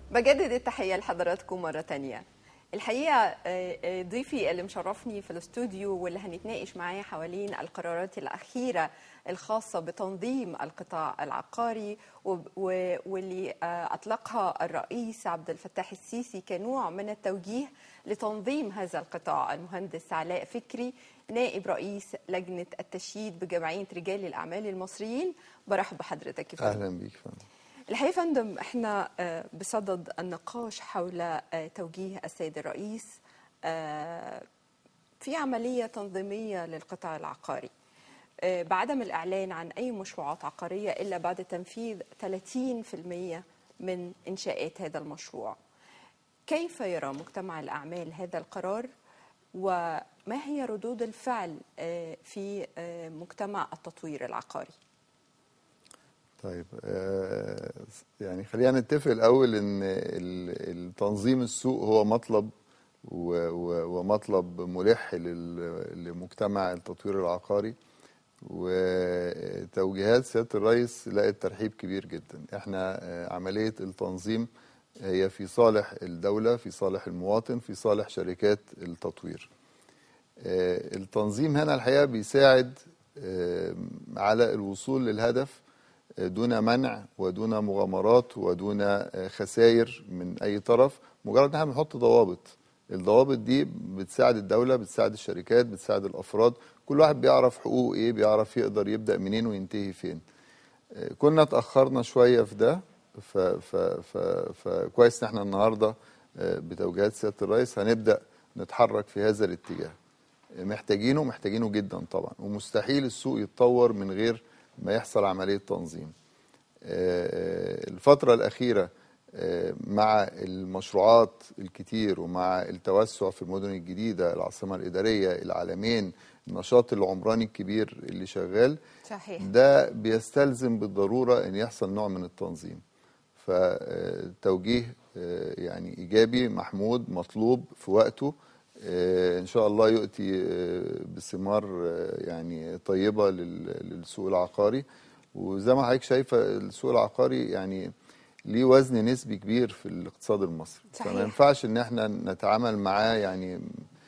بجدد التحية لحضراتكم مرة تانية الحقيقة ضيفي اللي مشرفني في الاستوديو واللي هنتناقش معاه حوالين القرارات الأخيرة الخاصة بتنظيم القطاع العقاري واللي أطلقها الرئيس عبد الفتاح السيسي كنوع من التوجيه لتنظيم هذا القطاع المهندس علاء فكري نائب رئيس لجنة التشييد بجمعية رجال الأعمال المصريين برحب بحضرتك يا فندم أهلا بيك فندم الحقيقة فندم احنا بصدد النقاش حول توجيه السيد الرئيس في عملية تنظيمية للقطاع العقاري بعدم الإعلان عن أي مشروعات عقارية إلا بعد تنفيذ 30% من إنشاءات هذا المشروع كيف يرى مجتمع الأعمال هذا القرار وما هي ردود الفعل في مجتمع التطوير العقاري طيب يعني خلينا نتفق الاول ان التنظيم السوق هو مطلب ومطلب ملح لمجتمع التطوير العقاري وتوجيهات سياده الرئيس لقت ترحيب كبير جدا احنا عمليه التنظيم هي في صالح الدوله في صالح المواطن في صالح شركات التطوير التنظيم هنا الحقيقه بيساعد على الوصول للهدف دون منع ودون مغامرات ودون خسائر من اي طرف مجرد ان احنا بنحط ضوابط الضوابط دي بتساعد الدوله بتساعد الشركات بتساعد الافراد كل واحد بيعرف حقوقه ايه بيعرف يقدر يبدا منين وينتهي فين كنا اتاخرنا شويه في ده فكويس ان احنا النهارده بتوجيهات سياده الرئيس هنبدا نتحرك في هذا الاتجاه محتاجينه محتاجينه جدا طبعا ومستحيل السوق يتطور من غير ما يحصل عملية تنظيم الفترة الأخيرة مع المشروعات الكتير ومع التوسع في المدن الجديدة العاصمة الإدارية العالمين النشاط العمراني الكبير اللي شغال صحيح. ده بيستلزم بالضرورة أن يحصل نوع من التنظيم فتوجيه يعني إيجابي محمود مطلوب في وقته ان شاء الله يؤتي بثمار يعني طيبه للسوق العقاري وزي ما حضرتك شايفه السوق العقاري يعني ليه وزن نسبي كبير في الاقتصاد المصري صحيح. فما ينفعش ان احنا نتعامل معاه يعني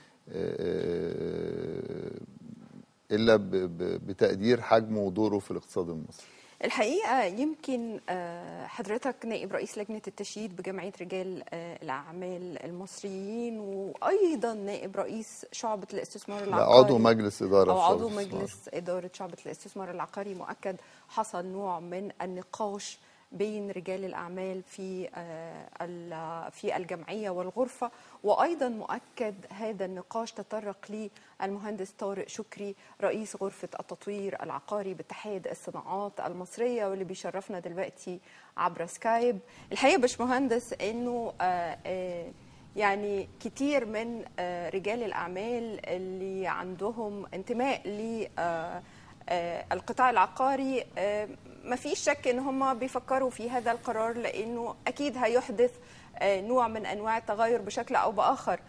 الا بتقدير حجمه ودوره في الاقتصاد المصري الحقيقة يمكن حضرتك نائب رئيس لجنة التشييد بجمعية رجال الأعمال المصريين وأيضا نائب رئيس شعبة الاستثمار العقاري عضو مجلس إدارة أو عضو مجلس إدارة شعبة الاستثمار العقاري مؤكد حصل نوع من النقاش بين رجال الاعمال في في الجمعيه والغرفه وايضا مؤكد هذا النقاش تطرق ليه المهندس طارق شكري رئيس غرفه التطوير العقاري باتحاد الصناعات المصريه واللي بيشرفنا دلوقتي عبر سكايب الحقيقه باشمهندس انه يعني كتير من رجال الاعمال اللي عندهم انتماء ل القطاع العقاري ما فيش شك ان هم بيفكروا في هذا القرار لانه اكيد هيحدث نوع من انواع التغير بشكل او باخر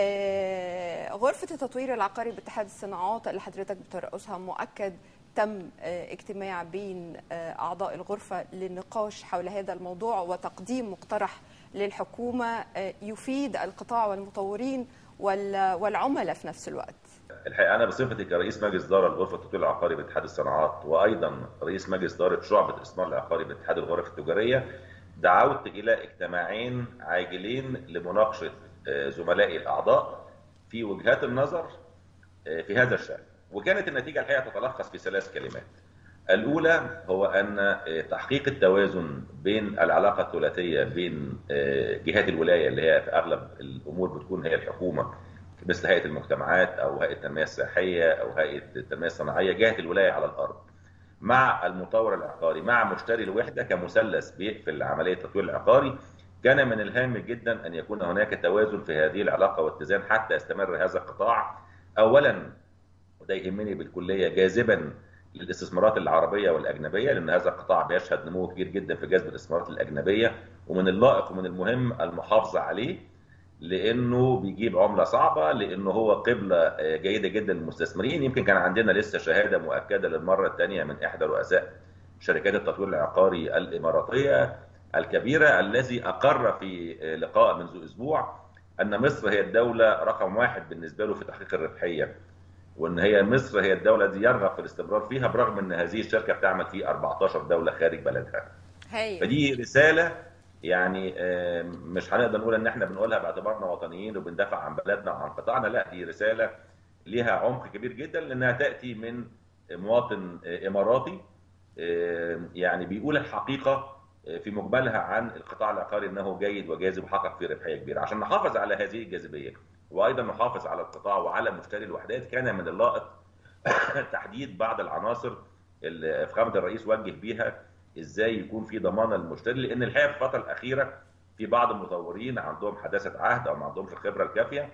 غرفه التطوير العقاري باتحاد الصناعات اللي حضرتك بترأسها مؤكد تم اجتماع بين اعضاء الغرفه للنقاش حول هذا الموضوع وتقديم مقترح للحكومه يفيد القطاع والمطورين والعملاء في نفس الوقت الحقيقه انا بصفتي كرئيس مجلس اداره لغرفه التطوير العقاري باتحاد الصناعات وايضا رئيس مجلس اداره شعبه الاستثمار العقاري باتحاد الغرف التجاريه دعوت الى اجتماعين عاجلين لمناقشه زملائي الاعضاء في وجهات النظر في هذا الشان وكانت النتيجه الحقيقه تتلخص في ثلاث كلمات الأولى هو أن تحقيق التوازن بين العلاقة الثلاثية بين جهات الولاية اللي هي في أغلب الأمور بتكون هي الحكومة مثل هيئة المجتمعات أو هيئة التنمية السياحية أو هيئة التنمية الصناعية جهة الولاية على الأرض مع المطور العقاري مع مشتري الوحدة كمثلث بيقفل عملية التطوير العقاري كان من الهام جدا أن يكون هناك توازن في هذه العلاقة واتزان حتى يستمر هذا القطاع أولا وده يهمني بالكلية جاذبا للاستثمارات العربيه والاجنبيه لان هذا القطاع بيشهد نمو كبير جدا في جذب الاستثمارات الاجنبيه ومن اللائق ومن المهم المحافظه عليه لانه بيجيب عمله صعبه لانه هو قبله جيده جدا للمستثمرين يمكن كان عندنا لسه شهاده مؤكده للمره الثانيه من احدى رؤساء شركات التطوير العقاري الاماراتيه الكبيره الذي اقر في لقاء منذ اسبوع ان مصر هي الدوله رقم واحد بالنسبه له في تحقيق الربحيه وان هي مصر هي الدوله التي يرغب في الاستمرار فيها برغم ان هذه الشركه بتعمل في 14 دوله خارج بلدها. هاي فدي رساله يعني آه، مش هنقدر نقول ان احنا بنقولها باعتبارنا وطنيين وبندافع عن بلدنا وعن قطاعنا لا دي رساله ليها عمق كبير جدا لانها تاتي من مواطن آه، اماراتي آه، يعني بيقول الحقيقه آه، في مجملها عن القطاع العقاري انه جيد وجاذب وحقق فيه ربحيه كبيره عشان نحافظ على هذه الجاذبيه وايضا نحافظ على القطاع وعلى مشتري الوحدات كان من اللائق تحديد بعض العناصر اللي فخامه الرئيس وجه بيها ازاي يكون في ضمانه للمشتري لان الحقيقه في الفتره الاخيره في بعض المطورين عندهم حداثه عهد او ما عندهمش الخبره الكافيه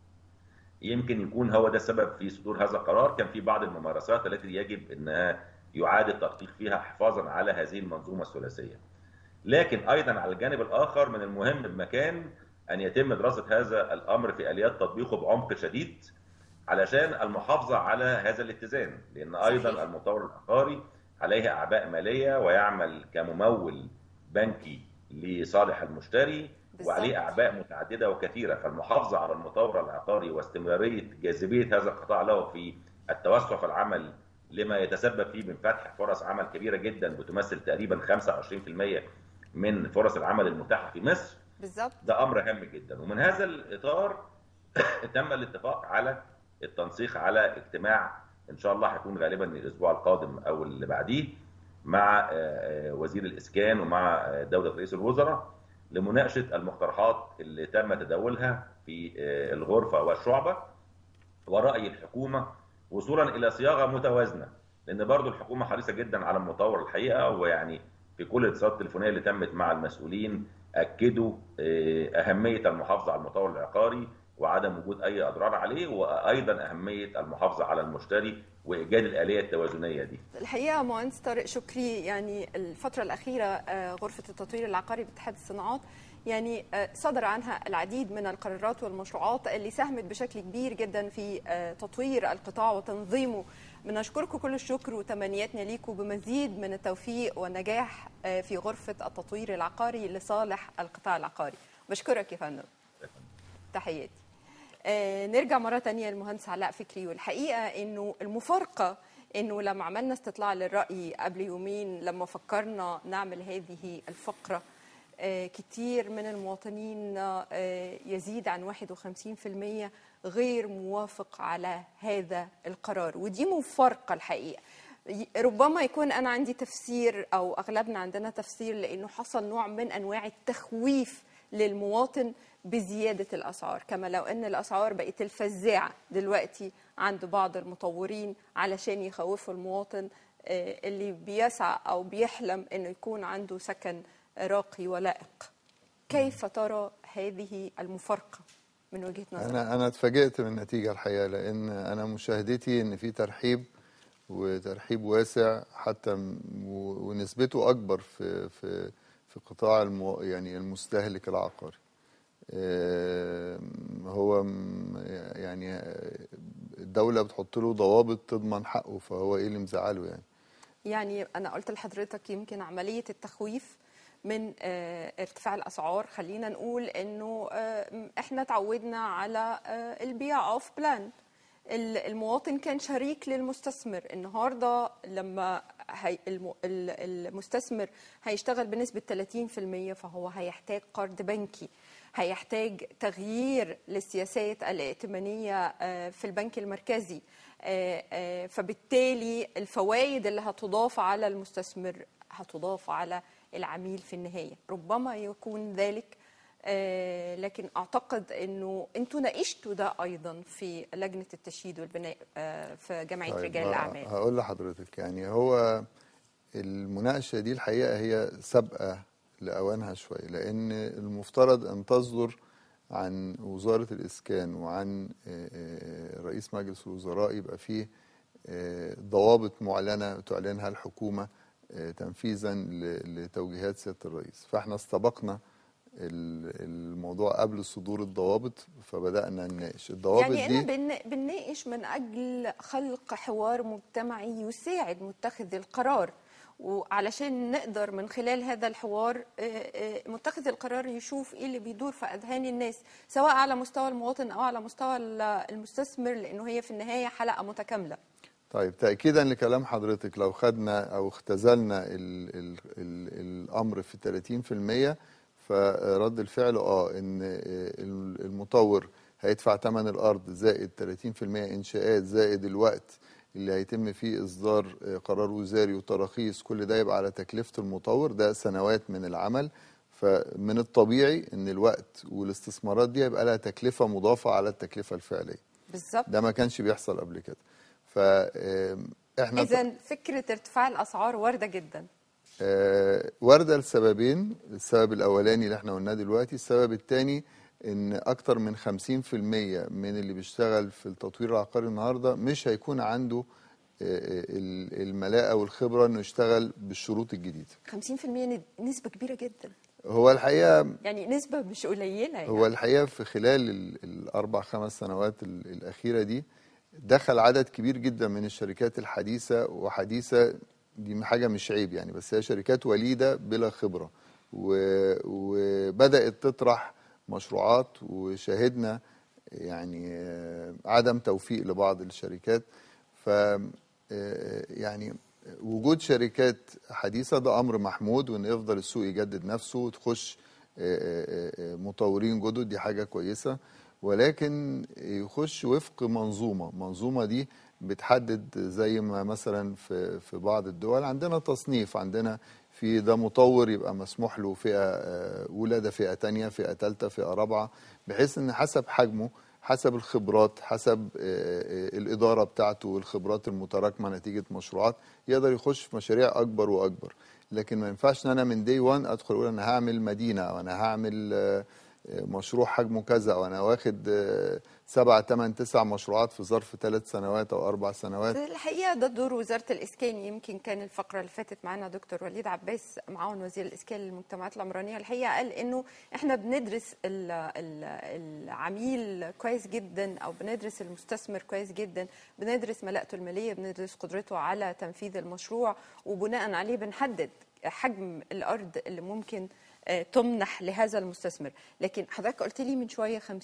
يمكن يكون هو ده السبب في صدور هذا القرار كان في بعض الممارسات التي يجب انها يعاد التدقيق فيها حفاظا على هذه المنظومه الثلاثيه لكن ايضا على الجانب الاخر من المهم بمكان ان يتم دراسه هذا الامر في اليات تطبيقه بعمق شديد علشان المحافظه على هذا الاتزان لان ايضا صحيح. المطور العقاري عليه اعباء ماليه ويعمل كممول بنكي لصالح المشتري بالظبط. وعليه اعباء متعدده وكثيره فالمحافظه على المطور العقاري واستمراريه جاذبيه هذا القطاع له في التوسع في العمل لما يتسبب فيه من فتح فرص عمل كبيره جدا بتمثل تقريبا 25% من فرص العمل المتاحه في مصر بالظبط ده امر هام جدا ومن هذا الاطار تم الاتفاق على التنسيق على اجتماع ان شاء الله هيكون غالبا الاسبوع القادم او اللي بعديه مع آه، آه، وزير الاسكان ومع آه، دوله رئيس الوزراء لمناقشه المقترحات اللي تم تداولها في آه، الغرفه والشعبه وراي الحكومه وصولا الى صياغه متوازنه لان برضو الحكومه حريصه جدا على المطور الحقيقه ويعني في كل الاتصالات التليفونيه اللي تمت مع المسؤولين اكدوا آه، اهميه المحافظه على المطور العقاري وعدم وجود اي اضرار عليه وايضا اهميه المحافظه على المشتري وايجاد الاليه التوازنيه دي. الحقيقه مهندس طارق شكري يعني الفتره الاخيره آه، غرفه التطوير العقاري باتحاد الصناعات يعني آه، صدر عنها العديد من القرارات والمشروعات اللي ساهمت بشكل كبير جدا في آه، تطوير القطاع وتنظيمه بنشكركم كل الشكر وتمنياتنا ليكم بمزيد من التوفيق والنجاح آه، في غرفه التطوير العقاري لصالح القطاع العقاري بشكرك يا فندم تحياتي آه، نرجع مرة تانية للمهندس علاء فكري والحقيقة انه المفارقة انه لما عملنا استطلاع للرأي قبل يومين لما فكرنا نعمل هذه الفقرة آه، كتير من المواطنين آه، يزيد عن 51% غير موافق على هذا القرار ودي مفارقة الحقيقة ي- ربما يكون انا عندي تفسير او اغلبنا عندنا تفسير لانه حصل نوع من انواع التخويف للمواطن بزياده الاسعار كما لو ان الاسعار بقت الفزاعه دلوقتي عند بعض المطورين علشان يخوفوا المواطن آه، اللي بيسعى او بيحلم انه يكون عنده سكن راقي ولائق كيف ترى هذه المفارقه من وجهه نظرك انا انا اتفاجئت من النتيجه الحقيقه لان انا مشاهدتي ان في ترحيب وترحيب واسع حتى م- و- ونسبته اكبر في في في قطاع المو يعني المستهلك العقاري آم، هو م- يعني الدوله بتحط له ضوابط تضمن حقه فهو ايه اللي مزعله يعني يعني انا قلت لحضرتك يمكن عمليه التخويف من آه، ارتفاع الاسعار خلينا نقول انه آه، احنا تعودنا على آه، البيع اوف بلان ال- المواطن كان شريك للمستثمر النهارده لما هي الم- ال- المستثمر هيشتغل بنسبه 30% فهو هيحتاج قرض بنكي هيحتاج تغيير للسياسات الائتمانيه آه، في البنك المركزي آه، آه، فبالتالي الفوائد اللي هتضاف على المستثمر هتضاف على العميل في النهايه ربما يكون ذلك آه، لكن اعتقد انه انتوا ناقشتوا ده ايضا في لجنه التشييد والبناء آه، في جمعيه طيب، رجال ه- الاعمال هقول لحضرتك يعني هو المناقشه دي الحقيقه هي سابقه لاوانها شويه لان المفترض ان تصدر عن وزاره الاسكان وعن آه، آه، رئيس مجلس الوزراء يبقى فيه آه، ضوابط معلنه تعلنها الحكومه آه، تنفيذا ل- لتوجيهات سياده الرئيس فاحنا استبقنا ال- الموضوع قبل صدور الضوابط فبدانا نناقش الضوابط يعني دي انا بن- بنناقش من اجل خلق حوار مجتمعي يساعد متخذ القرار وعلشان نقدر من خلال هذا الحوار آه، آه، متخذ القرار يشوف ايه اللي بيدور في اذهان الناس سواء على مستوى المواطن او على مستوى ال- المستثمر لانه هي في النهايه حلقه متكامله طيب تأكيدا لكلام حضرتك لو خدنا أو اختزلنا ال ال ال الأمر في 30% فرد الفعل اه ان ال- المطور هيدفع ثمن الأرض زائد 30% إنشاءات زائد الوقت اللي هيتم فيه إصدار قرار وزاري وتراخيص كل ده يبقى على تكلفة المطور ده سنوات من العمل فمن الطبيعي ان الوقت والاستثمارات دي يبقى لها تكلفة مضافة على التكلفة الفعلية بالظبط ده ما كانش بيحصل قبل كده فاحنا اذا فكره ارتفاع الاسعار وارده جدا آه، واردة لسببين السبب الأولاني اللي احنا قلناه دلوقتي السبب الثاني إن أكتر من 50% من اللي بيشتغل في التطوير العقاري النهاردة مش هيكون عنده آه، ال- الملاءة والخبرة إنه يشتغل بالشروط الجديدة 50% ن- نسبه كبيره جدا هو الحقيقة يعني نسبه مش قليله يعني. هو الحقيقة في خلال ال- الأربع خمس سنوات ال- الأخيرة دي دخل عدد كبير جدا من الشركات الحديثة وحديثة دي حاجة مش عيب يعني بس هي شركات وليدة بلا خبرة و- وبدأت تطرح مشروعات وشاهدنا يعني آه، عدم توفيق لبعض الشركات ف آه، يعني وجود شركات حديثة ده أمر محمود وإن يفضل السوق يجدد نفسه وتخش آه، آه، آه، مطورين جدد دي حاجة كويسة ولكن يخش وفق منظومة منظومة دي بتحدد زي ما مثلا في في بعض الدول عندنا تصنيف عندنا في ده مطور يبقى مسموح له فئة آه، أولى ده فئة تانية فئة تالتة فئة رابعة بحيث إن حسب حجمه حسب الخبرات حسب آه، آه، الإدارة بتاعته والخبرات المتراكمة نتيجة مشروعات يقدر يخش في مشاريع أكبر وأكبر لكن ما ينفعش إن أنا من دي 1 أدخل أقول أنا هعمل مدينة أو أنا هعمل آه، مشروع حجمه كذا او انا واخد آه، سبع ثمان تسع مشروعات في ظرف ثلاث سنوات او اربع سنوات الحقيقه ده دور وزاره الاسكان يمكن كان الفقره اللي فاتت معانا دكتور وليد عباس معاون وزير الاسكان للمجتمعات العمرانيه الحقيقه قال انه احنا بندرس ال- ال- العميل كويس جدا او بندرس المستثمر كويس جدا بندرس ملاءته الماليه بندرس قدرته على تنفيذ المشروع وبناء عليه بنحدد حجم الارض اللي ممكن آه، تمنح لهذا المستثمر لكن حضرتك قلت لي من شوية 50%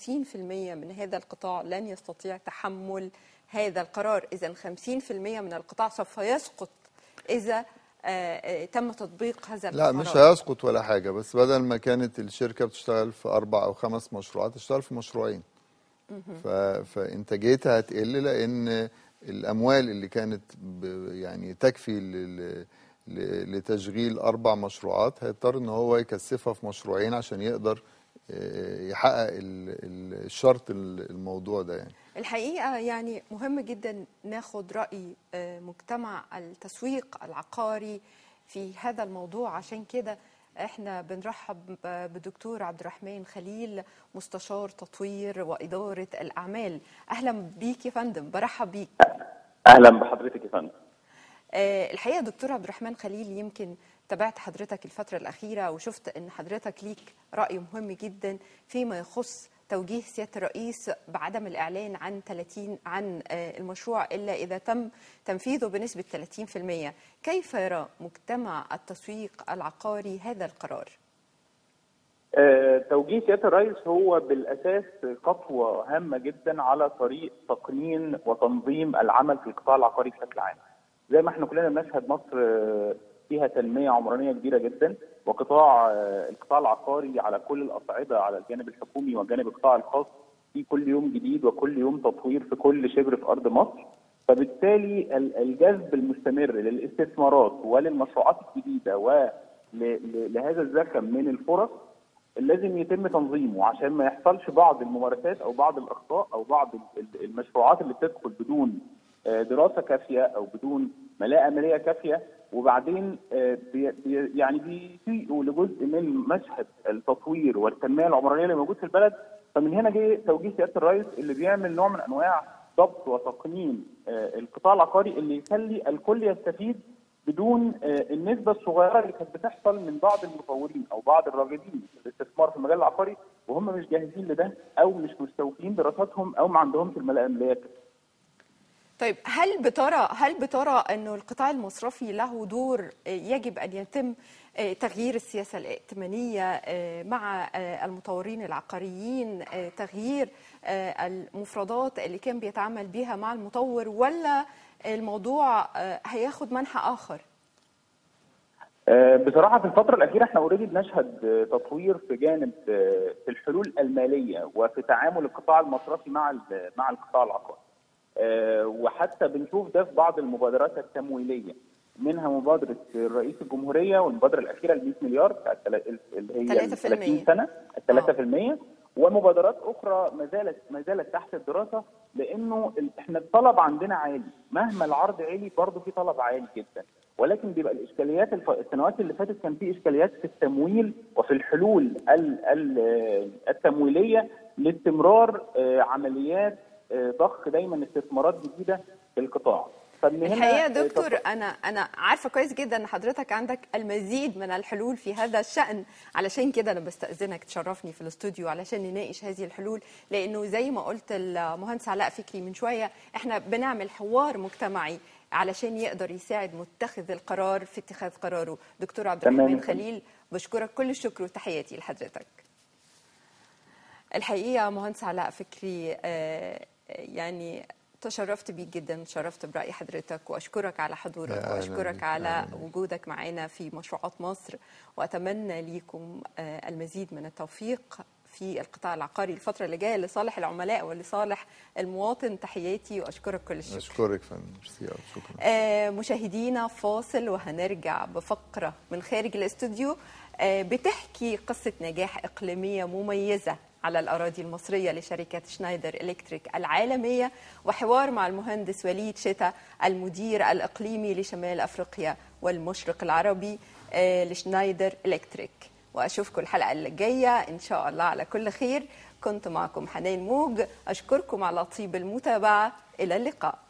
من هذا القطاع لن يستطيع تحمل هذا القرار إذا 50% من القطاع سوف يسقط إذا آه، آه، تم تطبيق هذا لا القرار مش هيسقط ولا حاجه بس بدل ما كانت الشركه بتشتغل في اربع او خمس مشروعات تشتغل في مشروعين ف... فانتاجيتها هتقل لان الاموال اللي كانت ب... يعني تكفي ل... ل... لتشغيل اربع مشروعات هيضطر ان هو يكثفها في مشروعين عشان يقدر آه، يحقق ال... ال- الشرط ال- الموضوع ده يعني الحقيقة يعني مهم جدا ناخد رأي آه، مجتمع التسويق العقاري في هذا الموضوع عشان كده احنا بنرحب ب- بدكتور عبد الرحمن خليل مستشار تطوير وإدارة الأعمال أهلا بيك يا فندم برحب بيك اهلا بحضرتك يا فندم آه، الحقيقه دكتور عبد الرحمن خليل يمكن تابعت حضرتك الفتره الاخيره وشفت ان حضرتك ليك راي مهم جدا فيما يخص توجيه سياده الرئيس بعدم الاعلان عن 30 عن آه، المشروع الا اذا تم تنفيذه بنسبه 30% كيف يرى مجتمع التسويق العقاري هذا القرار آه، توجيه سياده الرئيس هو بالاساس خطوه هامه جدا على طريق تقنين وتنظيم العمل في القطاع العقاري بشكل عام. زي ما احنا كلنا بنشهد مصر آه، فيها تنميه عمرانيه كبيره جدا وقطاع آه، القطاع العقاري على كل الاصعده على الجانب الحكومي والجانب القطاع الخاص في كل يوم جديد وكل يوم تطوير في كل شبر في ارض مصر. فبالتالي ال- الجذب المستمر للاستثمارات وللمشروعات الجديده ولهذا الزخم من الفرص لازم يتم تنظيمه عشان ما يحصلش بعض الممارسات او بعض الاخطاء او بعض ال- ال- المشروعات اللي بتدخل بدون آه، دراسه كافيه او بدون ملاءه ماليه كافيه وبعدين آه، بي بي- يعني بيسيئوا لجزء من مشهد التطوير والتنميه العمرانيه اللي موجود في البلد فمن هنا جه توجيه سياده الرئيس اللي بيعمل نوع من انواع ضبط وتقنين آه، القطاع العقاري اللي يخلي الكل يستفيد بدون آه، النسبه الصغيره اللي كانت بتحصل من بعض المطورين او بعض الراغبين في الاستثمار في المجال العقاري وهم مش جاهزين لده او مش مستوفين دراساتهم او ما عندهمش الملاءه الماليه طيب هل بترى هل بترى انه القطاع المصرفي له دور يجب ان يتم تغيير السياسه الائتمانيه مع المطورين العقاريين تغيير المفردات اللي كان بيتعامل بها مع المطور ولا الموضوع هياخد منحى اخر؟ بصراحه في الفتره الاخيره احنا اوريدي بنشهد تطوير في جانب في الحلول الماليه وفي تعامل القطاع المصرفي مع مع القطاع العقاري. وحتى بنشوف ده في بعض المبادرات التمويليه منها مبادره رئيس الجمهوريه والمبادره الاخيره ال 100 مليار بتاعت اللي هي 30 سنه ال 3% ومبادرات اخرى ما زالت ما زالت تحت الدراسه لانه احنا الطلب عندنا عالي مهما العرض عالي برضه في طلب عالي جدا ولكن بيبقى الاشكاليات السنوات اللي فاتت كان في اشكاليات في التمويل وفي الحلول التمويليه لاستمرار عمليات ضخ دايما استثمارات جديده في القطاع الحقيقه يا دكتور انا انا عارفه كويس جدا ان حضرتك عندك المزيد من الحلول في هذا الشان علشان كده انا بستاذنك تشرفني في الاستوديو علشان نناقش هذه الحلول لانه زي ما قلت المهندس علاء فكري من شويه احنا بنعمل حوار مجتمعي علشان يقدر يساعد متخذ القرار في اتخاذ قراره دكتور عبد الرحمن خليل بشكرك كل الشكر وتحياتي لحضرتك الحقيقه مهندس علاء فكري يعني تشرفت بيك جدا تشرفت برأي حضرتك وأشكرك على حضورك وأشكرك على وجودك معنا في مشروعات مصر وأتمنى ليكم المزيد من التوفيق في القطاع العقاري الفترة اللي جاية لصالح العملاء ولصالح المواطن تحياتي وأشكرك كل الشكر أشكرك فندم شكرا آه مشاهدينا فاصل وهنرجع بفقرة من خارج الاستوديو آه بتحكي قصة نجاح إقليمية مميزة على الأراضي المصرية لشركة شنايدر إلكتريك العالمية وحوار مع المهندس وليد شتا المدير الإقليمي لشمال أفريقيا والمشرق العربي لشنايدر إلكتريك وأشوفكم الحلقة اللي جاية إن شاء الله على كل خير كنت معكم حنان موج أشكركم على طيب المتابعة إلى اللقاء